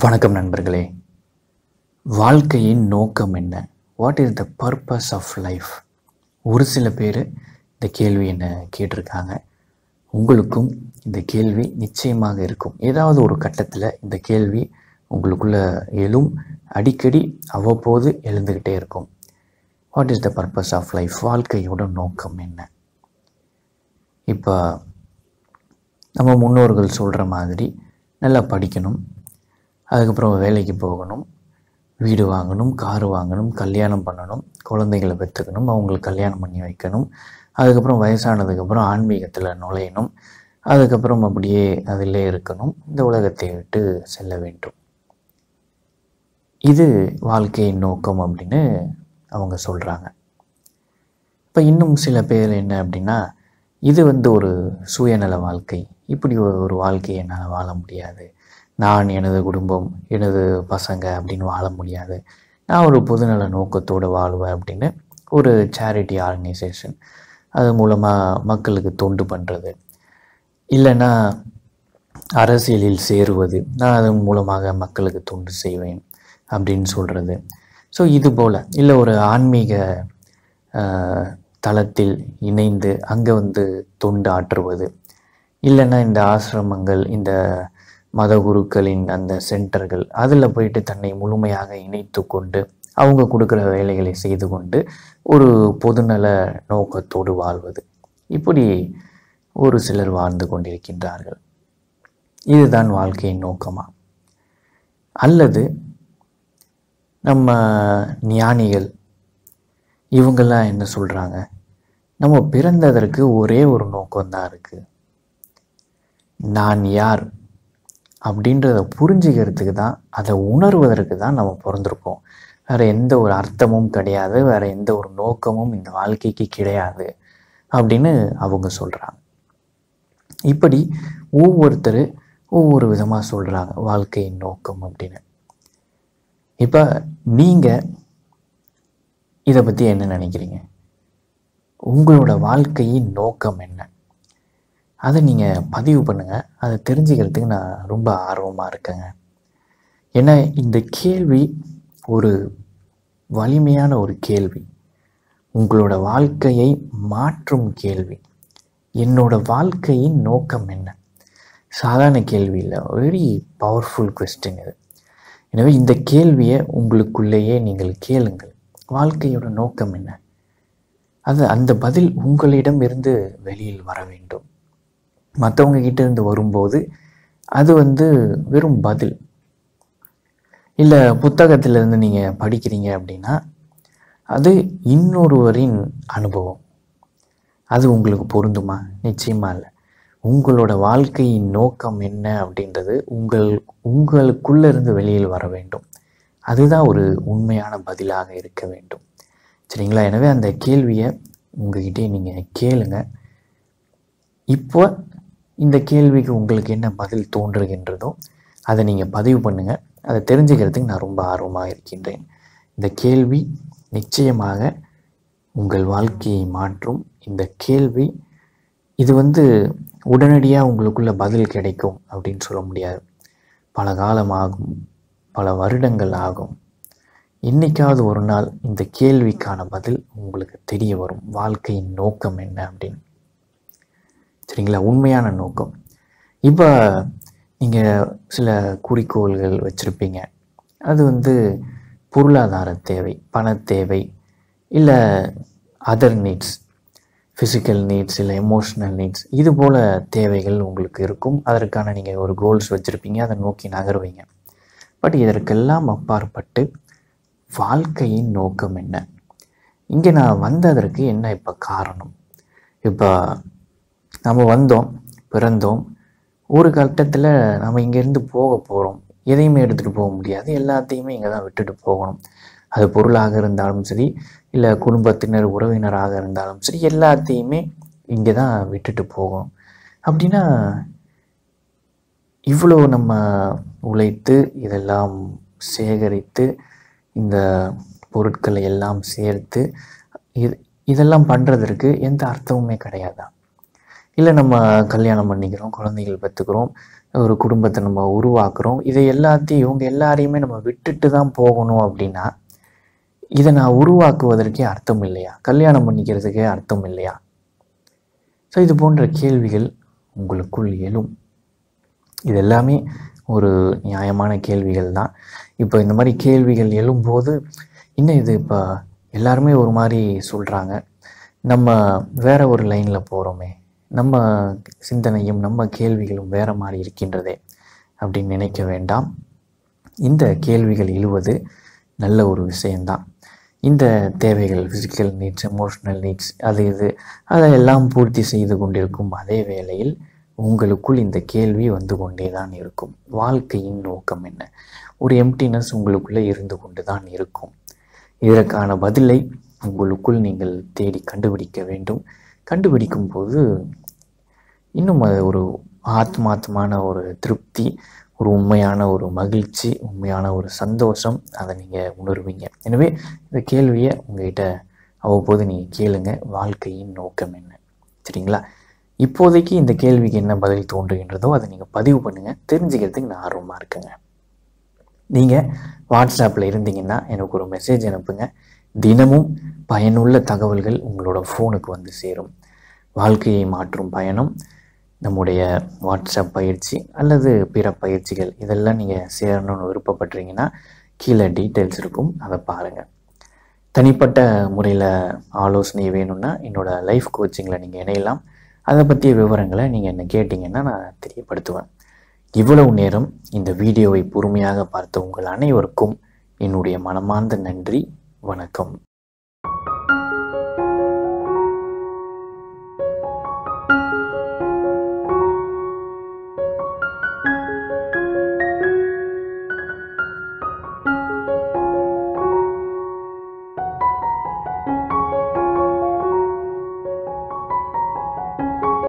வணக்கம் நண்பர்களே வாழ்க்கையின் நோக்கம் என்ன what is the purpose of life ஒரு சில பேர் இந்த கேள்வி என்ன கேட்டிருக்காங்க உங்களுக்கும் இந்த கேள்வி நிச்சயமாக இருக்கும் ஏதாவது ஒரு கட்டத்தில் இந்த கேள்வி உங்களுக்குள்ள எழும் அடிக்கடி அவ்வப்போது எழுந்துக்கிட்டே இருக்கும் what is the purpose of life வாழ்க்கையோட நோக்கம் என்ன இப்போ நம்ம முன்னோர்கள் சொல்கிற மாதிரி நல்லா படிக்கணும் அதுக்கப்புறம் வேலைக்கு போகணும் வீடு வாங்கணும் கார் வாங்கணும் கல்யாணம் பண்ணணும் குழந்தைகளை பெற்றுக்கணும் அவங்களுக்கு கல்யாணம் பண்ணி வைக்கணும் அதுக்கப்புறம் வயசானதுக்கப்புறம் ஆன்மீகத்தில் நுழையணும் அதுக்கப்புறம் அப்படியே அதிலே இருக்கணும் இந்த உலகத்தை விட்டு செல்ல வேண்டும் இது வாழ்க்கையின் நோக்கம் அப்படின்னு அவங்க சொல்கிறாங்க இப்போ இன்னும் சில பேர் என்ன அப்படின்னா இது வந்து ஒரு சுயநல வாழ்க்கை இப்படி ஒரு ஒரு வாழ்க்கையை என்னால் வாழ முடியாது நான் எனது குடும்பம் எனது பசங்க அப்படின்னு வாழ முடியாது நான் ஒரு பொதுநல நோக்கத்தோடு வாழுவேன் அப்படின்னு ஒரு சேரிட்டி ஆர்கனைசேஷன் அது மூலமாக மக்களுக்கு தொண்டு பண்ணுறது இல்லைன்னா அரசியலில் சேருவது நான் அதன் மூலமாக மக்களுக்கு தொண்டு செய்வேன் அப்படின்னு சொல்கிறது ஸோ இது போல் இல்லை ஒரு ஆன்மீக ஆஹ், தளத்தில் இணைந்து அங்கே வந்து தொண்டு ஆற்றுவது இல்லைன்னா இந்த ஆசிரமங்கள் இந்த மத குருக்களின் அந்த சென்டர்கள் அதில் போயிட்டு தன்னை முழுமையாக இணைத்து கொண்டு அவங்க கொடுக்குற வேலைகளை செய்து கொண்டு ஒரு பொதுநல நோக்கத்தோடு வாழ்வது இப்படி ஒரு சிலர் வாழ்ந்து கொண்டிருக்கின்றார்கள் இதுதான் வாழ்க்கையின் நோக்கமா அல்லது நம்ம ஞானிகள் இவங்கெல்லாம் என்ன சொல்கிறாங்க நம்ம பிறந்ததற்கு ஒரே ஒரு நோக்கம்தான் இருக்குது நான் யார் அப்படின்றத புரிஞ்சுக்கிறதுக்கு தான் அதை உணர்வதற்கு தான் நம்ம பிறந்திருக்கோம் வேற எந்த ஒரு அர்த்தமும் கிடையாது வேற எந்த ஒரு நோக்கமும் இந்த வாழ்க்கைக்கு கிடையாது அப்படின்னு அவங்க சொல்கிறாங்க இப்படி ஒவ்வொருத்தர் ஒவ்வொரு விதமாக சொல்கிறாங்க வாழ்க்கையின் நோக்கம் அப்படின்னு இப்போ நீங்கள் இதை பற்றி என்ன நினைக்கிறீங்க உங்களோட வாழ்க்கையின் நோக்கம் என்ன அதை நீங்கள் பதிவு பண்ணுங்கள் அதை தெரிஞ்சுக்கிறதுக்கு நான் ரொம்ப ஆர்வமாக இருக்கேங்க ஏன்னா இந்த கேள்வி ஒரு வலிமையான ஒரு கேள்வி உங்களோட வாழ்க்கையை மாற்றும் கேள்வி என்னோட வாழ்க்கையின் நோக்கம் என்ன சாதாரண கேள்வி இல்லை வெரி பவர்ஃபுல் கொஸ்டின் இது எனவே இந்த கேள்வியை உங்களுக்குள்ளேயே நீங்கள் கேளுங்கள் வாழ்க்கையோட நோக்கம் என்ன அது அந்த பதில் உங்களிடம் இருந்து வெளியில் வர வேண்டும் மற்றவங்க கிட்ட இருந்து வரும்போது அது வந்து வெறும் பதில் இல்லை புத்தகத்திலிருந்து நீங்கள் படிக்கிறீங்க அப்படின்னா அது இன்னொருவரின் அனுபவம் அது உங்களுக்கு பொருந்துமா நிச்சயமா இல்லை உங்களோட வாழ்க்கையின் நோக்கம் என்ன அப்படின்றது உங்கள் உங்களுக்குள்ள இருந்து வெளியில் வர வேண்டும் அதுதான் ஒரு உண்மையான பதிலாக இருக்க வேண்டும் சரிங்களா எனவே அந்த கேள்வியை உங்ககிட்டே நீங்கள் கேளுங்க இப்போ இந்த கேள்விக்கு உங்களுக்கு என்ன பதில் தோன்றுகின்றதோ அதை நீங்கள் பதிவு பண்ணுங்கள் அதை தெரிஞ்சுக்கிறதுக்கு நான் ரொம்ப ஆர்வமாக இருக்கின்றேன் இந்த கேள்வி நிச்சயமாக உங்கள் வாழ்க்கையை மாற்றும் இந்த கேள்வி இது வந்து உடனடியாக உங்களுக்குள்ள பதில் கிடைக்கும் அப்படின்னு சொல்ல முடியாது பல காலம் ஆகும் பல வருடங்கள் ஆகும் என்னைக்காவது ஒரு நாள் இந்த கேள்விக்கான பதில் உங்களுக்கு தெரிய வரும் வாழ்க்கையின் நோக்கம் என்ன அப்படின்னு சரிங்களா உண்மையான நோக்கம் இப்போ நீங்கள் சில குறிக்கோள்கள் வச்சுருப்பீங்க அது வந்து பொருளாதார தேவை பண தேவை இல்லை அதர் நீட்ஸ் ஃபிசிக்கல் நீட்ஸ் இல்லை எமோஷ்னல் நீட்ஸ் இது போல் தேவைகள் உங்களுக்கு இருக்கும் அதற்கான நீங்கள் ஒரு கோல்ஸ் வச்சுருப்பீங்க அதை நோக்கி நகருவீங்க பட் இதற்கெல்லாம் அப்பாற்பட்டு வாழ்க்கையின் நோக்கம் என்ன இங்கே நான் வந்ததற்கு என்ன இப்போ காரணம் இப்போ நம்ம வந்தோம் பிறந்தோம் ஒரு கட்டத்தில் நம்ம இங்கேருந்து போக போகிறோம் எதையுமே எடுத்துகிட்டு போக முடியாது எல்லாத்தையுமே இங்கே தான் விட்டுட்டு போகணும் அது பொருளாக இருந்தாலும் சரி இல்லை குடும்பத்தினர் உறவினராக இருந்தாலும் சரி எல்லாத்தையுமே இங்கே தான் விட்டுட்டு போகணும் அப்படின்னா இவ்வளோ நம்ம உழைத்து இதெல்லாம் சேகரித்து இந்த பொருட்களை எல்லாம் சேர்த்து இது இதெல்லாம் பண்ணுறதற்கு எந்த அர்த்தமுமே கிடையாதா இல்லை நம்ம கல்யாணம் பண்ணிக்கிறோம் குழந்தைகள் பெற்றுக்கிறோம் ஒரு குடும்பத்தை நம்ம உருவாக்குறோம் இதை எல்லாத்தையும் இவங்க எல்லாரையுமே நம்ம விட்டுட்டு தான் போகணும் அப்படின்னா இதை நான் உருவாக்குவதற்கே அர்த்தம் இல்லையா கல்யாணம் பண்ணிக்கிறதுக்கே அர்த்தம் இல்லையா ஸோ இது போன்ற கேள்விகள் உங்களுக்குள் எழும் இது எல்லாமே ஒரு நியாயமான கேள்விகள் தான் இப்போ இந்த மாதிரி கேள்விகள் எழும்போது இன்னும் இது இப்போ எல்லாருமே ஒரு மாதிரி சொல்கிறாங்க நம்ம வேற ஒரு லைனில் போகிறோமே நம்ம சிந்தனையும் நம்ம கேள்விகளும் வேற மாதிரி இருக்கின்றதே அப்படின்னு நினைக்க வேண்டாம் இந்த கேள்விகள் எழுவது நல்ல ஒரு விஷயந்தான் இந்த தேவைகள் ஃபிசிக்கல் நீட்ஸ் எமோஷ்னல் நீட்ஸ் அது இது அதையெல்லாம் பூர்த்தி செய்து கொண்டிருக்கும் அதே வேளையில் உங்களுக்குள் இந்த கேள்வி வந்து கொண்டே தான் இருக்கும் வாழ்க்கையின் நோக்கம் என்ன ஒரு எம்டினஸ் உங்களுக்குள்ளே இருந்து கொண்டு தான் இருக்கும் இதற்கான பதிலை உங்களுக்குள் நீங்கள் தேடி கண்டுபிடிக்க வேண்டும் கண்டுபிடிக்கும் போது இன்னும் அது ஒரு ஆத்மாத்மான ஒரு திருப்தி ஒரு உண்மையான ஒரு மகிழ்ச்சி உண்மையான ஒரு சந்தோஷம் அதை நீங்கள் உணர்வீங்க எனவே இந்த கேள்வியை உங்ககிட்ட அவ்வப்போது நீங்கள் கேளுங்க வாழ்க்கையின் நோக்கம் என்ன சரிங்களா இப்போதைக்கு இந்த கேள்விக்கு என்ன பதில் தோன்றுகின்றதோ அதை நீங்கள் பதிவு பண்ணுங்கள் தெரிஞ்சுக்கிறதுக்கு நான் ஆர்வமாக இருக்குங்க நீங்கள் வாட்ஸ்அப்பில் இருந்தீங்கன்னா எனக்கு ஒரு மெசேஜ் அனுப்புங்க தினமும் பயனுள்ள தகவல்கள் உங்களோட ஃபோனுக்கு வந்து சேரும் வாழ்க்கையை மாற்றும் பயணம் நம்முடைய வாட்ஸ்அப் பயிற்சி அல்லது பிற பயிற்சிகள் இதெல்லாம் நீங்கள் சேரணும்னு விருப்பப்படுறீங்கன்னா கீழே டீட்டெயில்ஸ் இருக்கும் அதை பாருங்கள் தனிப்பட்ட முறையில் ஆலோசனை வேணும்னா என்னோடய லைஃப் கோச்சிங்கில் நீங்கள் இணையலாம் அதை பற்றிய விவரங்களை நீங்கள் என்ன கேட்டிங்கன்னா நான் தெரியப்படுத்துவேன் இவ்வளவு நேரம் இந்த வீடியோவை பொறுமையாக பார்த்த உங்கள் அனைவருக்கும் என்னுடைய மனமார்ந்த நன்றி வணக்கம்